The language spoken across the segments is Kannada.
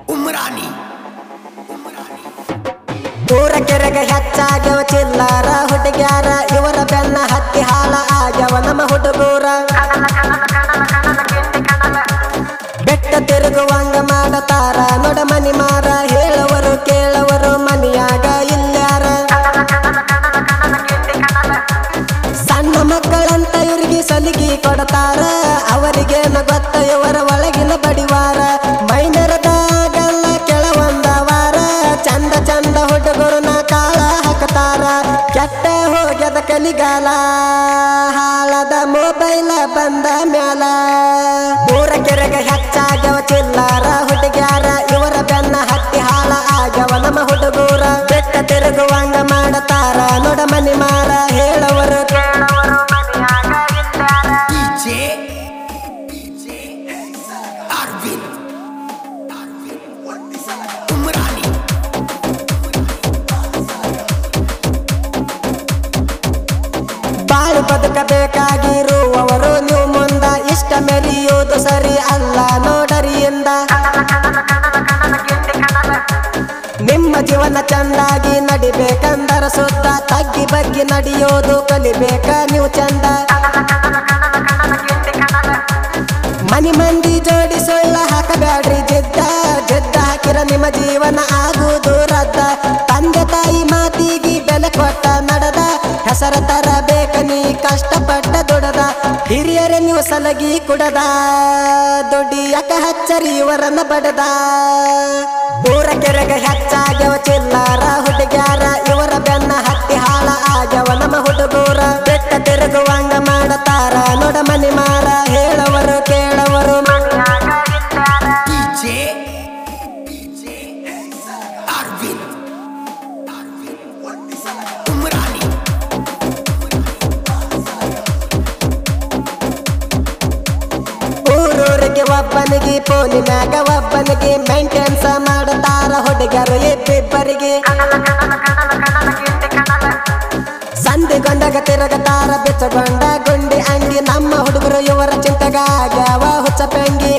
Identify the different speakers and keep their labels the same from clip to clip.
Speaker 1: ಉಮ್ರಾನಿ
Speaker 2: ಊರ ಕೆರೆಗೆ ಹೆಚ್ಚಾಗ್ಯವ ಚಿಲ್ಲಾರ ಹುಡುಗ್ಯಾರ ಇವರ ಬೆನ್ನ ಹತ್ತಿ ಹಾಳ ಆಗ್ಯವ ನಮ್ಮ ಹುಡುಗೂರ ಬೆಟ್ಟ ತಿರುಗುವಂಗ ಮಾಡತಾರ ನೋಡ ಮನಿ ಮಾರ ಹೇಳುವರು ಕೇಳುವರು ಮನಿಯಾಗ ಇಲ್ಯಾರ ಸಣ್ಣ ಮಕ್ಕಳಂತ ಇವ್ರಿಗೆ ಸಲಿಗೆ ಕೊಡ್ತಾರ ಅವರಿಗೇನು ಗೊತ್ತ ಇವರ ಒಳಗಿನ ಬಡಿವಾರ ಮೈನರದಾಗಲ್ಲ ಕೆಳವಂದ ವಾರ ಚಂದ ಚಂದ ಹುಡುಗರನ್ನ ಕಾಳ ಹಾಕತಾರ ಕೆಟ್ಟ ಹೋಗ್ಯದ ಕಲಿಗಾಲ ಹಾಳದ ಮೊಬೈಲ್ ಬಂದ ಮ್ಯಾಲ ಊರ ಕೆರೆಗೆ ಹೆಚ್ಚಾಗ್ಯವ ಚಿಲ್ಲಾರ ಹುಡುಗ್ಯಾರ ಇವರ ಬೆನ್ನ ಹತ್ತಿ ಹಾಳ ಆಗ್ಯವ ನಮ್ಮ ಹುಡುಗೂರ ಬೆಟ್ಟ ತಿರುಗುವಂಗ ಮಾಡತಾರ ನೋಡ ಮನಿ ಮಾರ ಹೇಳವರು ಕೇಳವರು ಮನಿಯಾಗ ಇಲ್ಲಾರ
Speaker 1: ಡಿಜೆ ಡಿಜೆ ಅರವಿಂದ್ ಅರವಿಂದ್ ಉಮ್ರಾನಿ
Speaker 2: ಬಾಳು ಬದುಕಬೇಕಾಗಿರುವವರು ನೀವು ಮುಂದ ಇಷ್ಟ ಮೆರೆಯುವುದು ಸರಿ ಅಲ್ಲ ನೋಡರಿಯಿಂದ ನಿಮ್ಮ ಜೀವನ ಚಂದಾಗಿ ನಡಿಬೇಕಂದರ ಸುತ್ತ ತಗ್ಗಿ ಬಗ್ಗಿ ನಡೆಯೋದು ಕಲಿಬೇಕ ನೀವು ಚಂದ ಮನಿ ಮಂದಿ ಜೋಡಿ ಸುಳ್ಳ ಹಾಕಬ್ಯಾಡ್ರಿ ಜಿದ್ದ ಜಿದ್ದ ಹಾಕಿರ ನಿಮ್ಮ ಜೀವನ ಆಗುವುದು ರದ್ದ ತಂದೆ ತಾಯಿ ಮಾತಿಗೆ ಬೆಲೆ ಕೊಟ್ಟ ನಡೆದ ಹೆಸರ ತರಬೇಕ ನೀ ಕಷ್ಟಪಟ್ಟ ದುಡದ ಹಿರಿಯರ ನೀವು ಸಲಗಿ ಕುಡದ ದುಡಿಯಕ ಹಚ್ಚರಿ ಇವರನ್ನ ಬಡದ ಊರ ಕೆರೆಗೆ ಹೆಚ್ಚಾಗ್ಯವ ಚಿಲ್ಲಾರ ಹುಡುಗ್ಯಾರ ಇವರ ಬೆನ್ನ ಹತ್ತಿ ಹಾಳ ಆಗ್ಯವ ನಮ್ಮ ಹುಡುಗೂರ ಬೆಟ್ಟ ತಿರುಗುವಂಗ ಮಾಡತಾರ ನೋಡ ಮನಿ ಮಾರ ಹೇಳವರು ಕೇಳವರು ಮನಿಯಾಗ ಇಲ್ಲಾರ.
Speaker 1: ಡಿಜೆ ಡಿಜೆ ಅರವಿಂದ್ ಅರವಿಂದ್ ಉಮ್ರಾನಿ
Speaker 2: ಊರೂರಿಗೆ ಒಬ್ಬನಿಗೆ ಪೋಲಿನಾಗ ಒಬ್ಬನಿಗೆ ಮೇಂಟೆನ್ಸ್ ಮಾಡತಾರ ಹುಡುಗರು ಇಬ್ಬಿಬ್ಬರಿಗೆ ಸಂಧಿಗೊಂಡಾಗ ತಿರುಗತಾರ ಬೆಚ್ಚಗೊಂಡ ಗುಂಡಿ ಅಂಗಿ ನಮ್ಮ ಹುಡುಗರು ಇವರ ಚಿಂತೆಗಾಗ್ಯಾವ ಹುಚ್ಚ ಪೆಂಗಿ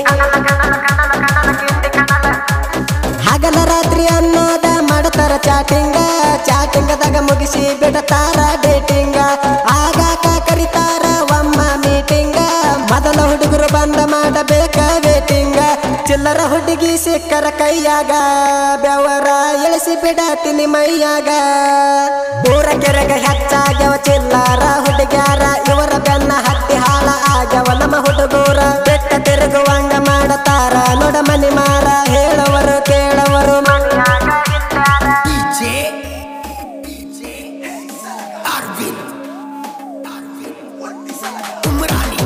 Speaker 2: ಹಗಲ ರಾತ್ರಿ ಅನ್ನೋದ ಮಾಡತಾರ ಚಾಟಿಂಗ ಚಾಟಿಂಗದಾಗ ಮುಗಿಸಿ ಬಿಡತಾರ ಡೇಟಿಂಗ ಆಗಾಕ ಕರಿತಾರ ಒಮ್ಮ ಮೀಟಿಂಗ ಮೊದಲ ಹುಡುಗರು ಬಂದ ಮಾಡಬೇಕ ವೇಟಿಂಗ ಚಿಲ್ಲರ ಹುಡುಗಿ ಸಿಕ್ಕರ ಕೈಯಾಗ ಬೆವರ ಇಳಿಸಿ ಬಿಡತೀನಿ ಮೈಯಾಗ ಊರ ಕೆರೆಗೆ ಹೆಚ್ಚಾಗ್ಯವ ಚಿಲ್ಲಾರ ಹುಡುಗ್ಯಾರ ಇವರ ಬೆನ್ನ ಹತ್ತಿ ಹಾಳ ಆಗ್ಯವ ನಮ್ಮ ಹುಡುಗೂರ ಬೆಟ್ಟ ತಿರುಗುವಂಗ ಮಾಡತಾರ ನೋಡ ಮನಿ ಮಾರ ಹೇಳವರು ಕೇಳವರು ಮನಿಯಾಗ ಇಲ್ಲಾರ.
Speaker 1: ಡಿಜೆ ಡಿಜೆ ಅರವಿಂದ್ ಅರವಿಂದ್ ಉಮ್ರಾನಿ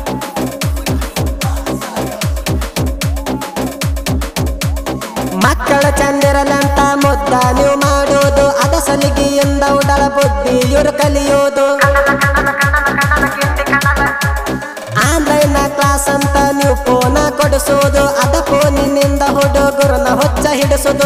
Speaker 2: ಮಕ್ಕಳ ಚಂದಿರಲಂತ ಮುದ್ದ ನೀವು ಮಾಡುವುದು ಅದ ಸಲಿಗೆಯಿಂದ ಉಡಳ ಬುದ್ಧಿ ಇವರು ಕಲಿಯೋದು ಆನ್ಲೈನ್ ಕ್ಲಾಸ್ ಅಂತ ನೀವು ಫೋನ ಕೊಡಿಸೋದು ಅದ ಫೋನಿನಿಂದ ಹುಡುಗರನ್ನ ಹೊಚ್ಚ ಹಿಡಿಸೋದು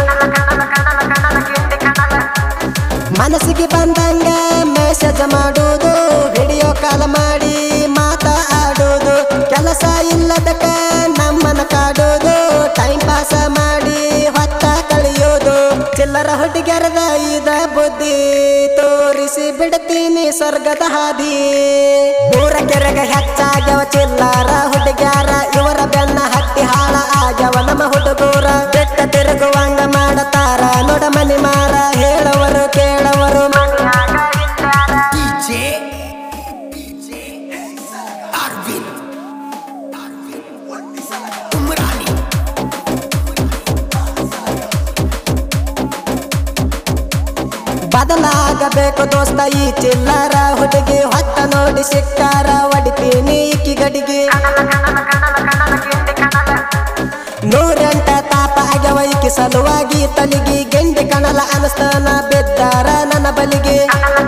Speaker 2: ಮನಸ್ಸಿಗೆ ಬಂದಂಗ ಮೆಸೇಜ್ ಮಾಡುವುದು ವಿಡಿಯೋ ಕಾಲ್ ಮಾಡಿ ಮಾತಾಡೋದು ಕೆಲಸ ಇಲ್ಲದಕ್ಕ ನಮ್ಮನ್ನ ಕಾಡೋದು ಟೈಮ್ ಪಾಸ್ ಮಾಡಿ ಹೊತ್ತ ಕಳಿಯೋದು ಚಿಲ್ಲರ ಹುಡುಗರದ ಇದ ಬುದ್ಧಿ ತೋರಿಸಿ ಬಿಡ್ತೀನಿ ಸ್ವರ್ಗದ ಹಾದಿ ಊರ ಕೆರೆಗೆ ಹೆಚ್ಚಾಗ್ಯವ ಚಿಲ್ಲಾರ ಹುಡುಗ್ಯಾರ ಇವರ ಬೆನ್ನ ಹತ್ತಿ ಹಾಳ ಆಗ್ಯವ ನಮ್ಮ ಹುಡುಗೂರ ಬೆಟ್ಟ ತಿರುಗುವಂಗ ಮಾಡತಾರ ನೋಡ ಮನಿ ಮಾರ ಹೇಳವರು ಕೇಳವರು ಮನಿಯಾಗ ಇಲ್ಲಾರ.
Speaker 1: ಡಿಜೆ ಡಿಜೆ ಅರವಿಂದ್ ಅರವಿಂದ್ ಉಮ್ರಾನಿ
Speaker 2: ಬದಲಾಗಬೇಕು ದೋಸ್ತ ಈ ಚಿಲ್ಲರ ಹುಡುಗಿ ಹೊತ್ತ ನೋಡಿ ಸಿಕ್ಕಾರ ಹೊಡಿತೀನಿ ಇಕ್ಕಿ ಗಡಿಗೆ ನೂರೆಂಟ ತಾಪ ಆಗ್ಯವ ಈಕಿ ಸಲುವಾಗಿ ತಲಿಗಿ ಗೆಂಡಿ ಕಣಲ ಅನಸ್ತನ ಬಿದ್ದಾರ ನನ್ನ ಬಲಿಗೆ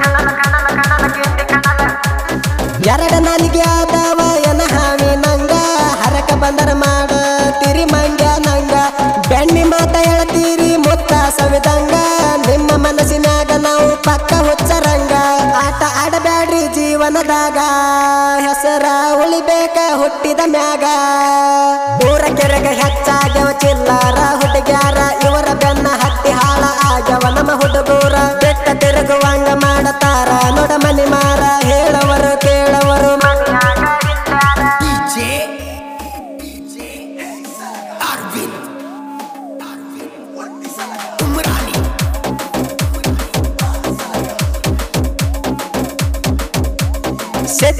Speaker 2: ಎರಡ ನಾಲಿಗೆ ಆದವ ಎನ ಹಾವಿ ನಂಗ ಹರಕ ಬಂದರ ಮಾಡ ತಿರಿ ಮಂಡ್ಯ ನಂಗ ಬೆಣ್ಣಿ ಮಾತ ಹೇಳ್ತೀರಿ ಮುತ್ತ ಸವಿದಂಗ ನಿಮ್ಮ ಮನಸ್ಸಿನಾಗ ನಾವು ಪಕ್ಕ ಹುಚ್ಚರಂಗ ಆಟ ಆಡಬ್ಯಾಡ್ರಿ ಜೀವನದಾಗ ಹೆಸರ ಉಳಿಬೇಕ ಹುಟ್ಟಿದ ಮ್ಯಾಗ ಊರ ಕೆರೆಗೆ ಹೆಚ್ಚಾಗ್ಯವ ಚಿಲ್ಲಾರ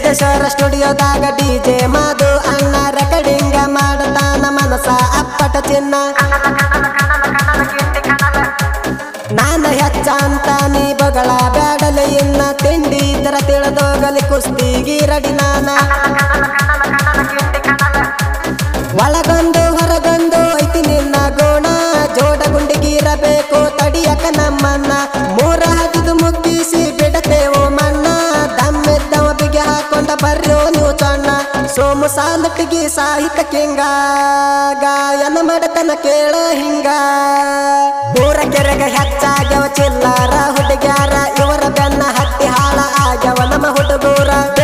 Speaker 2: ವೆಂಕಟೇಶ್ವರ ಸ್ಟುಡಿಯೋದಾಗ ಡಿಜೆ ಮಾದು ಅಣ್ಣ ರೆಕರ್ಡಿಂಗ ಮಾಡತಾನ ಮನಸ ಅಪ್ಪಟ ಚಿನ್ನ ನಾನ ಹೆಚ್ಚ ಅಂತ ನೀ ಬಗಳ ಬ್ಯಾಡಲೆ ಇನ್ನ ತಿಂಡಿ ತರ ತಿಳಿದೋಗಲಿ ಕುಸ್ತಿಗಿ ರಡಿ ನಾನ ಒಳಗೊಂದು ಹೊರಗೊಂದು ಐತಿ ನಿನ್ನ ಗೋಣ ಜೋಡ ಗುಂಡಿಗಿರಬೇಕು ತಡಿಯಕ ನಮ್ಮನ್ನ ಮೂರ ಹದಿದು ಮುಗಿಸಿ ಬಿಡತೇವು ಮಣ್ಣ ದಮ್ಮಿದ್ದವ ಬಿಗಿ ಹಾಕೊಂಡ ಬರ್ರೋ ನೀವು ಚಣ್ಣ ಸೋಮು ಸಾಲಟ್ಟಿಗೆ ಸಾಹಿತ್ಯ ಕಿಂಗ ಗಾಯನ ಮಾಡತನ ಕೇಳ ಹಿಂಗ ಊರ ಕೆರೆಗೆ ಹೆಚ್ಚಾಗ್ಯವ ಚಿಲ್ಲಾರ ಹುಡುಗ್ಯಾರ ಇವರ ಬೆನ್ನ ಹತ್ತಿ ಹಾಳ ಆಗ್ಯವ ನಮ್ಮ ಹುಡುಗೂರ